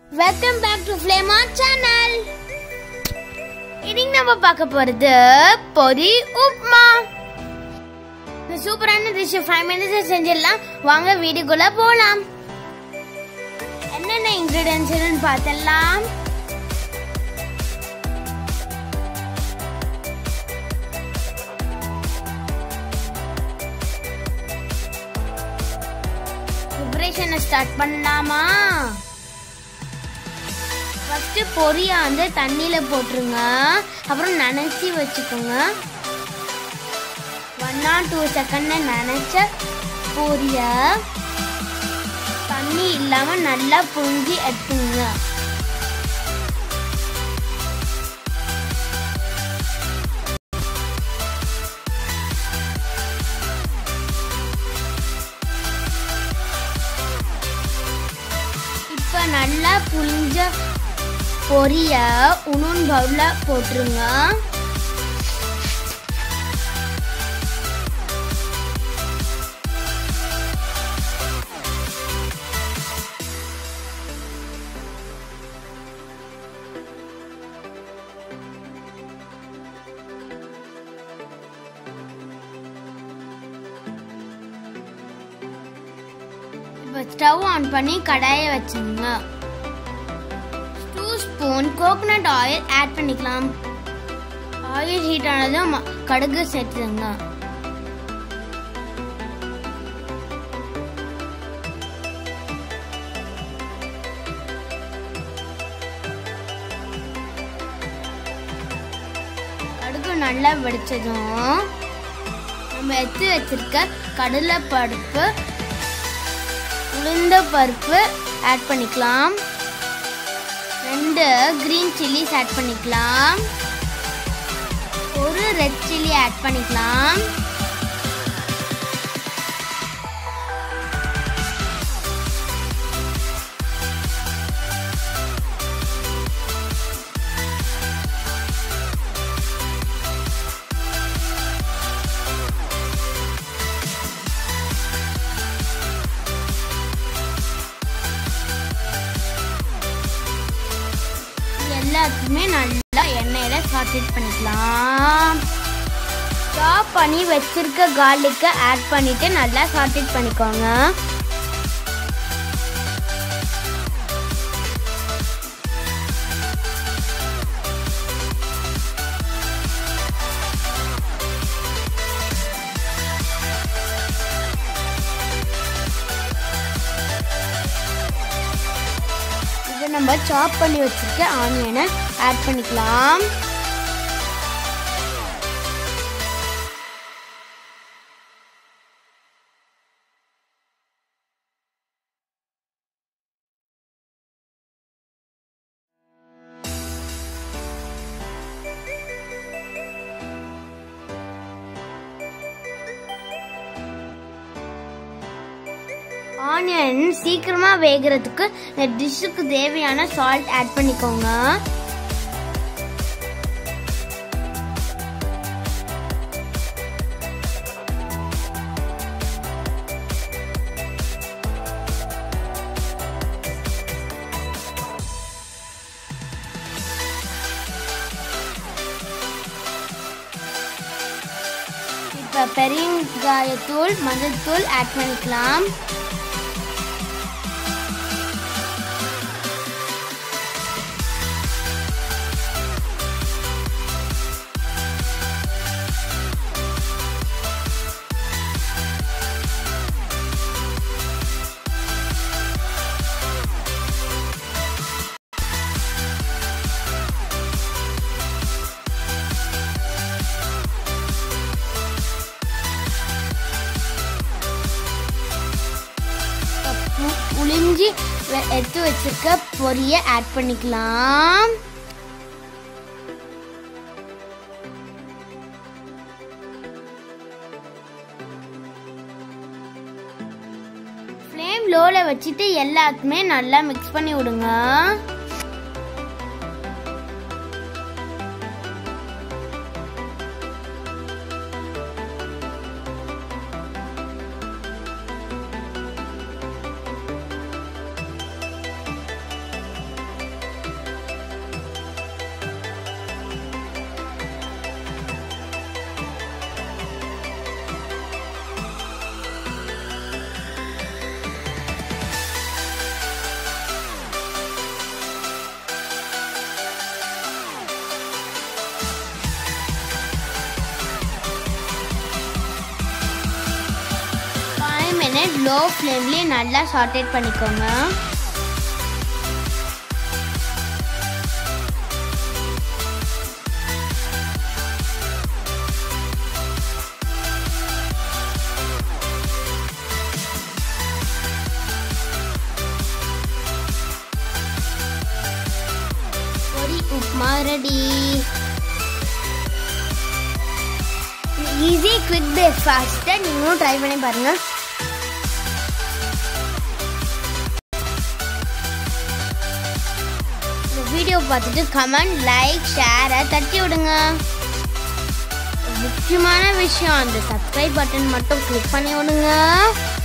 welcome back to Flema channel இன்னைக்கு நம்ம பார்க்க போறது பொரி உப்மா இந்த சூப்பரான டிஷ் ஃபைவ் மினிட்ஸ் செஞ்சிடலாம் வாங்க வீடியோக்குள்ள போலாம் என்னென்ன இன்கிரீடியன்ஸ் பார்த்தலாம் ப்ரிப்பரேஷனை ஸ்டார்ட் பண்ணலாமா ஃபர்ஸ்ட் பொரியை வந்து தண்ணியில போட்டுருங்க அப்புறம் நனைச்சி வச்சுக்கோங்க ஒன் ஆர் டூ செகண்ட்ல நனைச்ச பொரிய தண்ணி இல்லாம நல்லா புரிஞ்சு எடுத்துங்க இப்ப நல்லா புளிஞ்ச பொரிய உணவுன் பவுல்ல போட்டுருங்க இப்போ ஸ்டவ் ஆன் பண்ணி கடாயை வச்சுங்க two spoon coconut oil add பண்ணிக்கலாம் ஆயில் ஹீட் ஆனதும் ம- கடுகு சேர்த்துங்க கடுகு நல்லா வெடிச்சதும் நம்ம எடுத்து வச்சிருக்க கடலை பருப்பு உளுந்த பருப்பு ஆட் பண்ணிக்கலாம் ரெண்டு கிரீன் சில்லிஸ் ஆட் பண்ணிக்கலாம் ஒரு ரெட் சில்லி ஆட் பண்ணிக்கலாம் இது எல்லாத்தையுமே நல்லா எண்ணெயில சாட்டேட் பண்ணிக்கலாம் சாப் பண்ணி வச்சிருக்க கார்லிக்கை ஆட் பண்ணிட்டு நல்லா சாட்டேட் பண்ணிக்கோங்க இப்போ நம்ம சாப் பண்ணி வச்சிருக்க ஆனியனை ஆட் பண்ணிக்கலாம் ஆனியன் சீக்கிரமா வேகிறதுக்கு இந்த டிஷ்ஷுக்கு தேவையான சால்ட் ஆட் பண்ணிக்கோங்க இப்போ பெருங்காயத்தூள் மஞ்சள்தூள் ஆட் பண்ணிக்கலாம் உ- உளிஞ்சி வெ- எடுத்து வச்சிருக்க பொரிய ஆட் பண்ணிக்கலாம் ஃப்ளேம் லோல வச்சுட்டு எல்லாத்துமே நல்லா மிக்ஸ் பண்ணி விடுங்க லோ ஃப்ளேம்லேயே நல்லா சாட்டேட் பண்ணிக்கோங்க பொரி உப்மா ரெடி ஈஸி குவிக் பிரேக்ஃபாஸ்ட்டை நீங்களும் ட்ரை பண்ணி பாருங்க இந்த வீடியோ பார்த்துட்டு கமெண்ட் லைக் ஷேரை தட்டி விடுங்க முக்கியமான விஷயம் அந்த சப்ஸ்கிரைப் பட்டன் மட்டும் கிளிக் பண்ணி விடுங்க